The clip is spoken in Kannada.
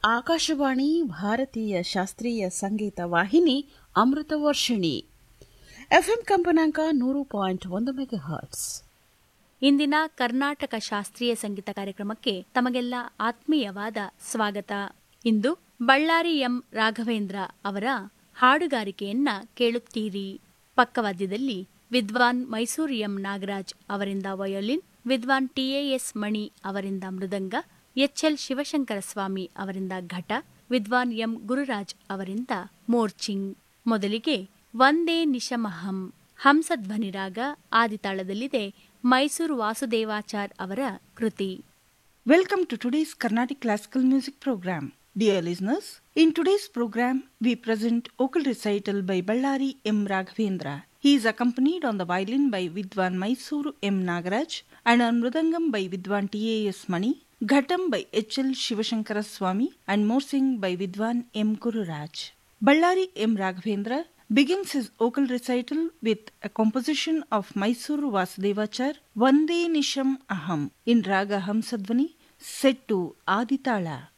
ಆಕಾಶವಾಣಿ ಭಾರತೀಯ ಶಾಸ್ತ್ರೀಯ ಸಂಗೀತ ವಾಹಿನಿ ಅಮೃತ ವರ್ಷಿಣಿ ಎಫ್ಎಂ ಕಂಪನಾಂಕ ನೂರು ಪಾಯಿಂಟ್ ಒಂದು ಮೆಗಾ ಹರ್ಟ್ಸ್ ಇಂದಿನ ಕರ್ನಾಟಕ ಶಾಸ್ತ್ರೀಯ ಸಂಗೀತ ಕಾರ್ಯಕ್ರಮಕ್ಕೆ ತಮಗೆಲ್ಲ ಆತ್ಮೀಯವಾದ ಸ್ವಾಗತ ಇಂದು ಬಳ್ಳಾರಿ ಎಂ ರಾಘವೇಂದ್ರ ಅವರ ಹಾಡುಗಾರಿಕೆಯನ್ನ ಕೇಳುತ್ತೀರಿ ಪಕ್ಕವಾದ್ಯದಲ್ಲಿ ವಿದ್ವಾನ್ ಮೈಸೂರು ಎಂ ನಾಗರಾಜ್ ಅವರಿಂದ ವಯೋಲಿನ್ ವಿದ್ವಾನ್ ಟಿಎಎಸ್ ಮಣಿ ಅವರಿಂದ ಮೃದಂಗ ಎಚ್ಎಲ್ ಶಿವಶಂಕರ ಸ್ವಾಮಿ ಅವರಿಂದ ಘಟ ವಿದ್ವಾನ್ ಎಂ ಗುರುರಾಜ್ ಅವರಿಂದ ಮೋರ್ಚಿಂಗ್ ಮೊದಲಿಗೆ ಒಂದೇ ನಿಶಮಹಂ ಹಂಸಧ್ವನಿ ರಾಗ ಆದಿತಾಳದಲ್ಲಿದೆ ಮೈಸೂರು ವಾಸುದೇವಾಚಾರ್ ಅವರ ಕೃತಿ Welcome to today's Carnatic Classical Music Program. Dear listeners, in today's program we present vocal recital by Ballari M. Raghavendra. He is accompanied on the violin by Vidwan Mysuru M. Nagaraj and on Mridangam by Vidwan T.A.S. Mani, Ghatam by H.L. Shivashankara Swami and Morsing by Vidwan M. Gururaj. Ballari M. Raghavendra begins his vocal recital with a composition of Mysuru Vasudevachar Vande Nisham Aham in Raga Hamsadvani set to Aditala.